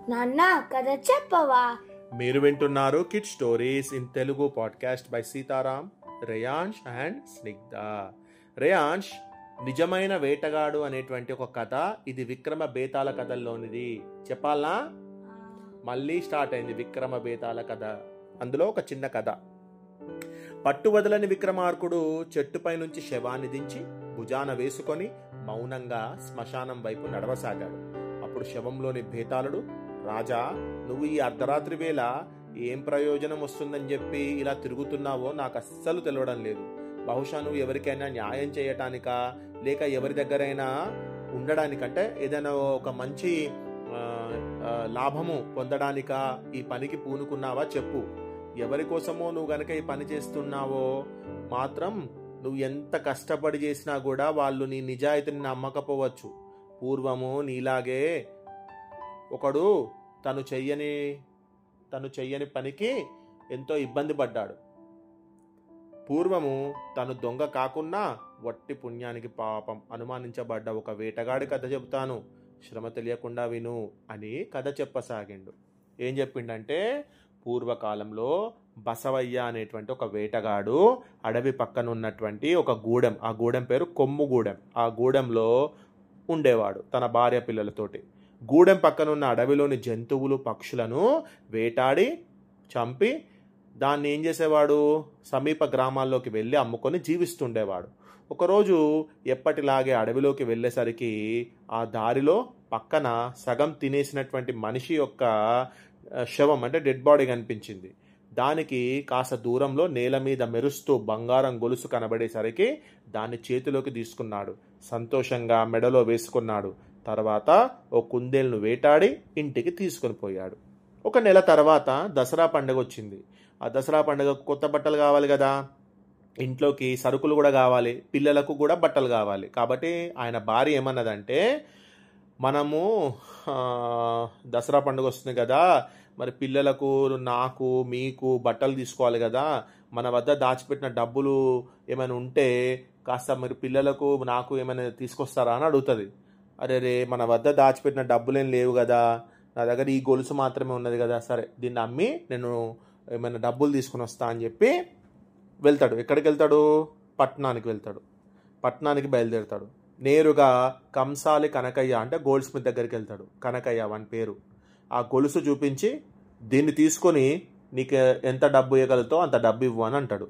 నాన్న కథ చెప్పవా మీరు వింటున్నారు kid stories in Telugu podcast by Sitaram Reyansh and Snigdha Reyansh నిజమైన వేటగాడు అనేటువంటి ఒక కథ ఇది విక్రమ బేతాల కథల్లోనిది చెప్పాలా మళ్ళీ స్టార్ట్ అయింది విక్రమ బేతాల కథ అందులో ఒక చిన్న కథ పట్టువదలని విక్రమార్కుడు చెట్టుపై నుంచి శవాన్ని దించి భుజాన వేసుకొని మౌనంగా శ్మశానం వైపు నడవసాగాడు అప్పుడు శవంలోని భేతాళుడు రాజా నువ్వు ఈ అర్ధరాత్రి వేళ ఏం ప్రయోజనం వస్తుందని చెప్పి ఇలా తిరుగుతున్నావో నాకు అస్సలు తెలియడం లేదు బహుశా నువ్వు ఎవరికైనా న్యాయం చేయటానికా లేక ఎవరి దగ్గరైనా ఉండడానికంటే ఏదైనా ఒక మంచి ఆ, ఆ, లాభము పొందడానికా ఈ పనికి పూనుకున్నావా చెప్పు ఎవరి కోసమో నువ్వు గనక ఈ పని చేస్తున్నావో మాత్రం నువ్వు ఎంత కష్టపడి చేసినా కూడా వాళ్ళు నీ నిజాయితీని నమ్మకపోవచ్చు పూర్వము నీలాగే ఒకడు తను చెయ్యని తను చెయ్యని పనికి ఎంతో ఇబ్బంది పడ్డాడు పూర్వము తను దొంగ కాకున్నా వట్టి పుణ్యానికి పాపం అనుమానించబడ్డ ఒక వేటగాడి కథ చెబుతాను శ్రమ తెలియకుండా విను అని కథ చెప్పసాగిండు ఏం చెప్పిండంటే పూర్వకాలంలో బసవయ్య అనేటువంటి ఒక వేటగాడు అడవి పక్కన ఉన్నటువంటి ఒక గూడెం ఆ గూడెం పేరు కొమ్ముగూడెం ఆ గూడెంలో ఉండేవాడు తన భార్య పిల్లలతోటి గూడెం పక్కన ఉన్న అడవిలోని జంతువులు పక్షులను వేటాడి చంపి దాన్ని ఏం చేసేవాడు సమీప గ్రామాల్లోకి వెళ్ళి అమ్ముకొని జీవిస్తుండేవాడు ఒకరోజు ఎప్పటిలాగే అడవిలోకి వెళ్ళేసరికి ఆ దారిలో పక్కన సగం తినేసినటువంటి మనిషి యొక్క ఆ, శవం అంటే డెడ్ బాడీ కనిపించింది దానికి కాస్త దూరంలో నేల మీద మెరుస్తూ బంగారం గొలుసు కనబడేసరికి దాన్ని చేతిలోకి తీసుకున్నాడు సంతోషంగా మెడలో వేసుకున్నాడు తర్వాత ఓ కుందేలును వేటాడి ఇంటికి తీసుకొని పోయాడు ఒక నెల తర్వాత దసరా పండుగ వచ్చింది ఆ దసరా పండుగ కొత్త బట్టలు కావాలి కదా ఇంట్లోకి సరుకులు కూడా కావాలి పిల్లలకు కూడా బట్టలు కావాలి కాబట్టి ఆయన భార్య ఏమన్నదంటే మనము ఆ, దసరా పండుగ వస్తుంది కదా మరి పిల్లలకు నాకు మీకు బట్టలు తీసుకోవాలి కదా మన వద్ద దాచిపెట్టిన డబ్బులు ఏమైనా ఉంటే కాస్త మరి పిల్లలకు నాకు ఏమైనా తీసుకొస్తారా అని అడుగుతుంది అరే రే మన వద్ద దాచిపెట్టిన డబ్బులేం లేవు కదా నా దగ్గర ఈ గొలుసు మాత్రమే ఉన్నది కదా సరే దీన్ని అమ్మి నేను ఏమైనా డబ్బులు తీసుకుని వస్తా అని చెప్పి వెళ్తాడు ఎక్కడికి వెళ్తాడు పట్నానికి వెళ్తాడు పట్నానికి బయలుదేరుతాడు నేరుగా కంసాలి కనకయ్య అంటే గోల్డ్ స్మిత్ దగ్గరికి వెళ్తాడు కనకయ్య వాని పేరు ఆ గొలుసు చూపించి దీన్ని తీసుకొని నీకు ఎంత డబ్బు ఇవ్వగలుగుతావు అంత డబ్బు ఇవ్వు అని అంటాడు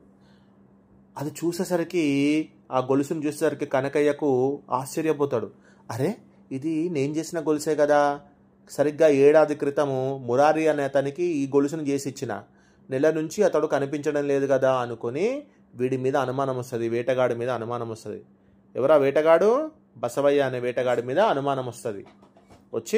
అది చూసేసరికి ఆ గొలుసును చూసేసరికి కనకయ్యకు ఆశ్చర్యపోతాడు అరే ఇది నేను చేసిన గొలుసే కదా సరిగ్గా ఏడాది క్రితము మురారి అనే అతనికి ఈ గొలుసును చేసి ఇచ్చిన నెల నుంచి అతడు కనిపించడం లేదు కదా అనుకొని వీడి మీద అనుమానం వస్తుంది వేటగాడి మీద అనుమానం వస్తుంది ఎవరా వేటగాడు బసవయ్య అనే వేటగాడి మీద అనుమానం వస్తుంది వచ్చి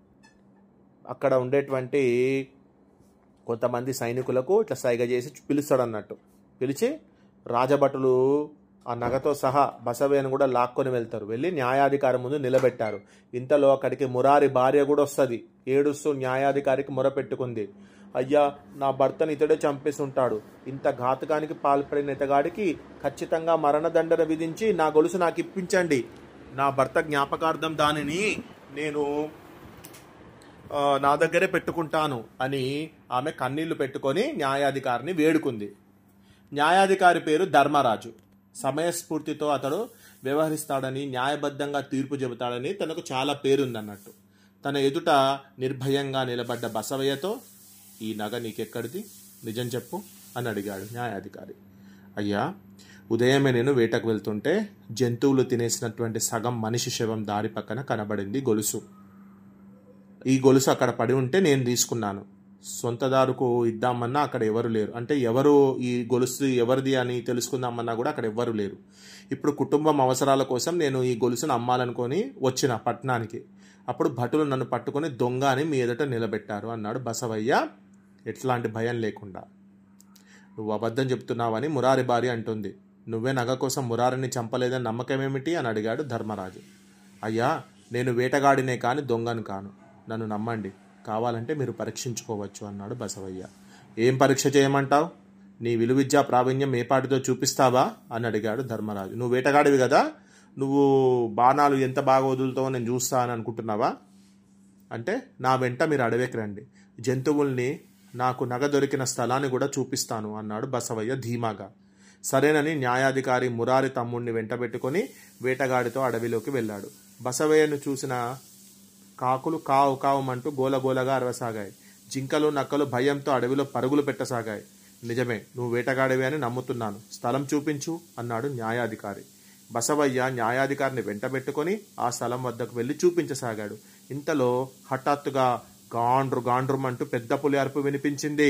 అక్కడ ఉండేటువంటి కొంతమంది సైనికులకు ఇట్లా సైగ చేసి పిలుస్తాడు అన్నట్టు పిలిచి రాజభటులు ఆ నగతో సహా బసవయ్యను కూడా లాక్కొని వెళ్తారు వెళ్ళి న్యాయాధికారి ముందు నిలబెట్టారు ఇంతలో అక్కడికి మురారి భార్య కూడా వస్తుంది ఏడుస్తూ న్యాయాధికారికి మొరపెట్టుకుంది అయ్యా నా భర్తను ఇతడే చంపేసి ఉంటాడు ఇంత ఘాతకానికి పాల్పడిన ఇతగాడికి ఖచ్చితంగా మరణదండన విధించి నా గొలుసు నాకు ఇప్పించండి నా భర్త జ్ఞాపకార్థం దానిని నేను ఆ, నా దగ్గరే పెట్టుకుంటాను అని ఆమె కన్నీళ్లు పెట్టుకొని న్యాయాధికారిని వేడుకుంది న్యాయాధికారి పేరు ధర్మరాజు సమయస్ఫూర్తితో అతడు వ్యవహరిస్తాడని న్యాయబద్ధంగా తీర్పు చెబుతాడని తనకు చాలా పేరుందన్నట్టు తన ఎదుట నిర్భయంగా నిలబడ్డ బసవయ్యతో ఈ నగ నీకెక్కడిది నిజం చెప్పు అని అడిగాడు న్యాయాధికారి అయ్యా ఉదయమే నేను వేటకు వెళ్తుంటే జంతువులు తినేసినటువంటి సగం మనిషి శవం దారి పక్కన కనబడింది గొలుసు ఈ గొలుసు అక్కడ పడి ఉంటే నేను తీసుకున్నాను సొంతదారుకు ఇద్దామన్నా అక్కడ ఎవరు లేరు అంటే ఎవరు ఈ గొలుసు ఎవరిది అని తెలుసుకుందామన్నా కూడా అక్కడ ఎవ్వరు లేరు ఇప్పుడు కుటుంబం అవసరాల కోసం నేను ఈ గొలుసును అమ్మాలనుకొని వచ్చిన పట్టణానికి అప్పుడు భటులు నన్ను పట్టుకొని దొంగ అని మీ ఎదుట నిలబెట్టారు అన్నాడు బసవయ్య ఎట్లాంటి భయం లేకుండా నువ్వు అబద్ధం చెప్తున్నావని మురారి భార్య అంటుంది నువ్వే నగ కోసం మురారిని చంపలేదని నమ్మకం ఏమిటి అని అడిగాడు ధర్మరాజు అయ్యా నేను వేటగాడినే కాని దొంగను కాను నన్ను నమ్మండి కావాలంటే మీరు పరీక్షించుకోవచ్చు అన్నాడు బసవయ్య ఏం పరీక్ష చేయమంటావు నీ విలువిద్యా ప్రావీణ్యం ఏ పాటితో చూపిస్తావా అని అడిగాడు ధర్మరాజు నువ్వు వేటగాడివి కదా నువ్వు బాణాలు ఎంత బాగా వదులుతావో నేను చూస్తా అని అనుకుంటున్నావా అంటే నా వెంట మీరు అడవికి రండి జంతువుల్ని నాకు నగ దొరికిన స్థలాన్ని కూడా చూపిస్తాను అన్నాడు బసవయ్య ధీమాగా సరేనని న్యాయాధికారి మురారి తమ్ముణ్ణి వెంటబెట్టుకొని వేటగాడితో అడవిలోకి వెళ్ళాడు బసవయ్యను చూసిన కాకులు కావు కావుమంటూ గోలగోలగా అరవసాగాయి జింకలు నక్కలు భయంతో అడవిలో పరుగులు పెట్టసాగాయి నిజమే నువ్వు వేటగాడివి అని నమ్ముతున్నాను స్థలం చూపించు అన్నాడు న్యాయాధికారి బసవయ్య న్యాయాధికారిని వెంటబెట్టుకొని ఆ స్థలం వద్దకు వెళ్ళి చూపించసాగాడు ఇంతలో హఠాత్తుగా గాండ్రు గాండ్రుమంటూ పెద్ద పులి అరుపు వినిపించింది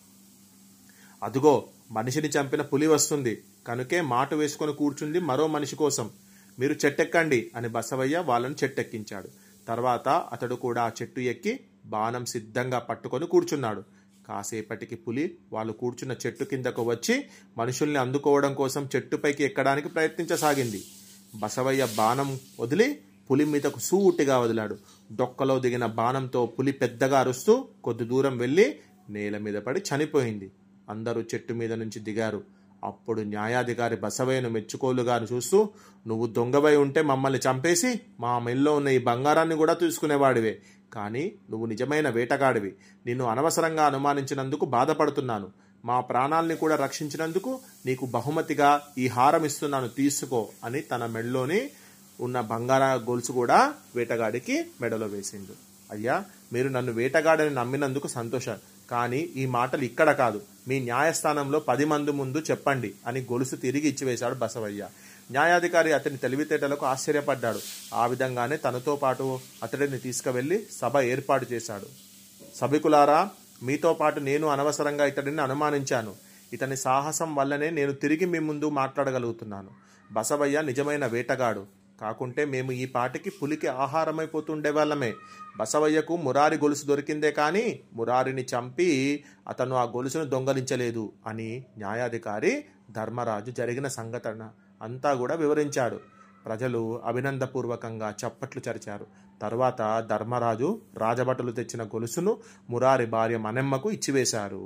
అదుగో మనిషిని చంపిన పులి వస్తుంది కనుకే మాట వేసుకొని కూర్చుంది మరో మనిషి కోసం మీరు చెట్టెక్కండి అని బసవయ్య వాళ్ళని చెట్టెక్కించాడు తర్వాత అతడు కూడా ఆ చెట్టు ఎక్కి బాణం సిద్ధంగా పట్టుకొని కూర్చున్నాడు కాసేపటికి పులి వాళ్ళు కూర్చున్న చెట్టు కిందకు వచ్చి మనుషుల్ని అందుకోవడం కోసం చెట్టుపైకి ఎక్కడానికి ప్రయత్నించసాగింది బసవయ్య బాణం వదిలి పులి మీదకు సూటిగా వదిలాడు డొక్కలో దిగిన బాణంతో పులి పెద్దగా అరుస్తూ కొద్ది దూరం వెళ్ళి నేల మీద పడి చనిపోయింది అందరూ చెట్టు మీద నుంచి దిగారు అప్పుడు న్యాయాధికారి బసవయ్యను మెచ్చుకోలుగా చూస్తూ నువ్వు దొంగవై ఉంటే మమ్మల్ని చంపేసి మా మెల్లో ఉన్న ఈ బంగారాన్ని కూడా తీసుకునేవాడివే కానీ నువ్వు నిజమైన వేటగాడివి నిన్ను అనవసరంగా అనుమానించినందుకు బాధపడుతున్నాను మా ప్రాణాల్ని కూడా రక్షించినందుకు నీకు బహుమతిగా ఈ హారం ఇస్తున్నాను తీసుకో అని తన మెడలోని ఉన్న బంగార గొలుసు కూడా వేటగాడికి మెడలో వేసిండు అయ్యా మీరు నన్ను వేటగాడని నమ్మినందుకు సంతోషం కానీ ఈ మాటలు ఇక్కడ కాదు మీ న్యాయస్థానంలో పది మంది ముందు చెప్పండి అని గొలుసు తిరిగి ఇచ్చివేశాడు బసవయ్య న్యాయాధికారి అతని తెలివితేటలకు ఆశ్చర్యపడ్డాడు ఆ విధంగానే తనతో పాటు అతడిని తీసుకువెళ్లి సభ ఏర్పాటు చేశాడు సభికులారా మీతో పాటు నేను అనవసరంగా ఇతడిని అనుమానించాను ఇతని సాహసం వల్లనే నేను తిరిగి మీ ముందు మాట్లాడగలుగుతున్నాను బసవయ్య నిజమైన వేటగాడు కాకుంటే మేము ఈ పాటికి పులికి ఆహారమైపోతుండే వాళ్ళమే బసవయ్యకు మురారి గొలుసు దొరికిందే కానీ మురారిని చంపి అతను ఆ గొలుసును దొంగలించలేదు అని న్యాయాధికారి ధర్మరాజు జరిగిన సంఘటన అంతా కూడా వివరించాడు ప్రజలు అభినందపూర్వకంగా చప్పట్లు చరిచారు తర్వాత ధర్మరాజు రాజభటులు తెచ్చిన గొలుసును మురారి భార్య మనెమ్మకు ఇచ్చివేశారు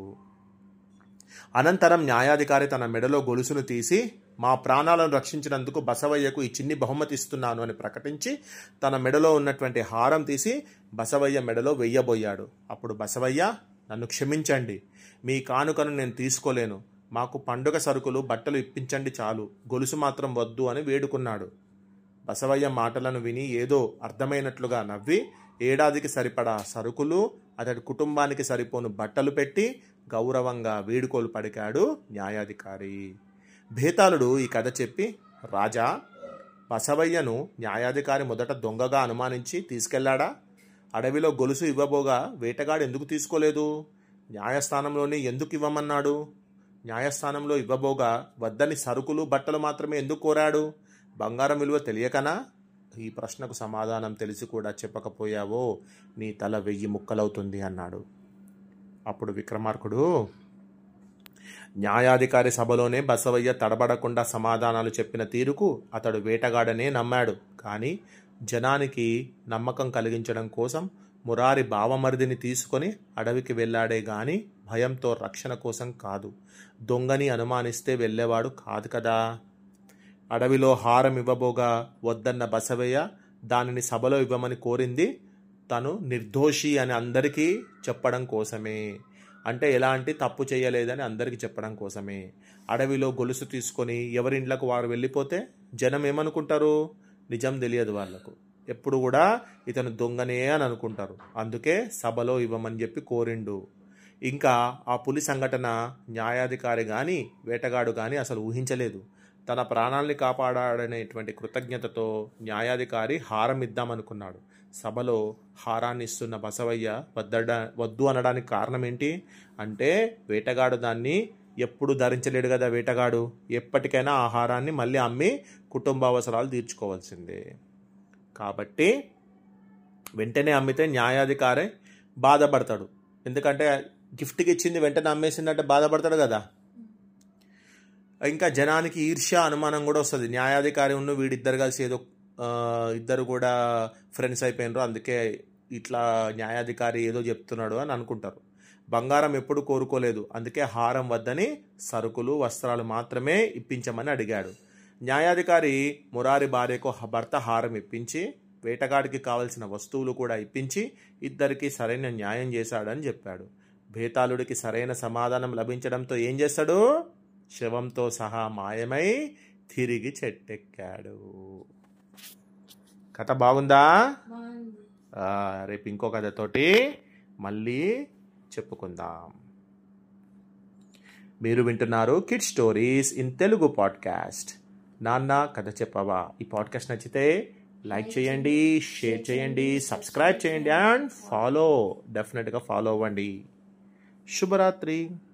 అనంతరం న్యాయాధికారి తన మెడలో గొలుసును తీసి మా ప్రాణాలను రక్షించినందుకు బసవయ్యకు ఈ చిన్ని బహుమతి ఇస్తున్నాను అని ప్రకటించి తన మెడలో ఉన్నటువంటి హారం తీసి బసవయ్య మెడలో వెయ్యబోయాడు అప్పుడు బసవయ్య నన్ను క్షమించండి మీ కానుకను నేను తీసుకోలేను మాకు పండుగ సరుకులు బట్టలు ఇప్పించండి చాలు గొలుసు మాత్రం వద్దు అని వేడుకున్నాడు బసవయ్య మాటలను విని ఏదో అర్థమైనట్లుగా నవ్వి ఏడాదికి సరిపడా సరుకులు అతడి కుటుంబానికి సరిపోను బట్టలు పెట్టి గౌరవంగా వీడుకోలు పడికాడు న్యాయాధికారి భేతాళుడు ఈ కథ చెప్పి రాజా బసవయ్యను న్యాయాధికారి మొదట దొంగగా అనుమానించి తీసుకెళ్లాడా అడవిలో గొలుసు ఇవ్వబోగా వేటగాడు ఎందుకు తీసుకోలేదు న్యాయస్థానంలోని ఎందుకు ఇవ్వమన్నాడు న్యాయస్థానంలో ఇవ్వబోగా వద్దని సరుకులు బట్టలు మాత్రమే ఎందుకు కోరాడు బంగారం విలువ తెలియకనా ఈ ప్రశ్నకు సమాధానం తెలిసి కూడా చెప్పకపోయావో నీ తల వెయ్యి ముక్కలవుతుంది అన్నాడు అప్పుడు విక్రమార్కుడు న్యాయాధికారి సభలోనే బసవయ్య తడబడకుండా సమాధానాలు చెప్పిన తీరుకు అతడు వేటగాడనే నమ్మాడు కానీ జనానికి నమ్మకం కలిగించడం కోసం మురారి బావమరిదిని తీసుకొని అడవికి వెళ్ళాడే గాని భయంతో రక్షణ కోసం కాదు దొంగని అనుమానిస్తే వెళ్ళేవాడు కాదు కదా అడవిలో హారం ఇవ్వబోగా వద్దన్న బసవయ్య దానిని సభలో ఇవ్వమని కోరింది తను నిర్దోషి అని అందరికీ చెప్పడం కోసమే అంటే ఎలాంటి తప్పు చేయలేదని అందరికీ చెప్పడం కోసమే అడవిలో గొలుసు తీసుకొని ఎవరిండ్లకు వారు వెళ్ళిపోతే జనం ఏమనుకుంటారు నిజం తెలియదు వాళ్లకు ఎప్పుడు కూడా ఇతను దొంగనే అని అనుకుంటారు అందుకే సభలో ఇవ్వమని చెప్పి కోరిండు ఇంకా ఆ పులి సంఘటన న్యాయాధికారి కానీ వేటగాడు కానీ అసలు ఊహించలేదు తన ప్రాణాల్ని కాపాడాడనేటువంటి కృతజ్ఞతతో న్యాయాధికారి హారం ఇద్దామనుకున్నాడు సభలో హారాన్ని ఇస్తున్న బసవయ్య వద్దడ వద్దు అనడానికి కారణం ఏంటి అంటే వేటగాడు దాన్ని ఎప్పుడు ధరించలేడు కదా వేటగాడు ఎప్పటికైనా ఆహారాన్ని మళ్ళీ అమ్మి కుటుంబ అవసరాలు తీర్చుకోవాల్సిందే కాబట్టి వెంటనే అమ్మితే న్యాయాధికారి బాధపడతాడు ఎందుకంటే గిఫ్ట్కి ఇచ్చింది వెంటనే అమ్మేసిందంటే బాధపడతాడు కదా ఇంకా జనానికి ఈర్ష్య అనుమానం కూడా వస్తుంది న్యాయాధికారి ఉన్న వీడిద్దరు కలిసి ఏదో ఆ, ఇద్దరు కూడా ఫ్రెండ్స్ అయిపోయినారు అందుకే ఇట్లా న్యాయాధికారి ఏదో చెప్తున్నాడు అని అనుకుంటారు బంగారం ఎప్పుడు కోరుకోలేదు అందుకే హారం వద్దని సరుకులు వస్త్రాలు మాత్రమే ఇప్పించమని అడిగాడు న్యాయాధికారి మురారి భార్యకు హ- భర్త హారం ఇప్పించి వేటగాడికి కావలసిన వస్తువులు కూడా ఇప్పించి ఇద్దరికి సరైన న్యాయం చేశాడని చెప్పాడు భేతాళుడికి సరైన సమాధానం లభించడంతో ఏం చేస్తాడు శవంతో సహా మాయమై తిరిగి చెట్టెక్కాడు కథ బాగుందా బాగుంది ఆ, రేపు ఇంకో కథతోటి మళ్ళీ చెప్పుకుందాం మీరు వింటున్నారు kid stories in Telugu podcast నాన్న కథ చెప్పవా ఈ పాడ్కాస్ట్ నచ్చితే లైక్ చేయండి షేర్ చేయండి సబ్స్క్రైబ్ చేయండి అండ్ ఫాలో డెఫినెట్గా ఫాలో అవ్వండి శుభరాత్రి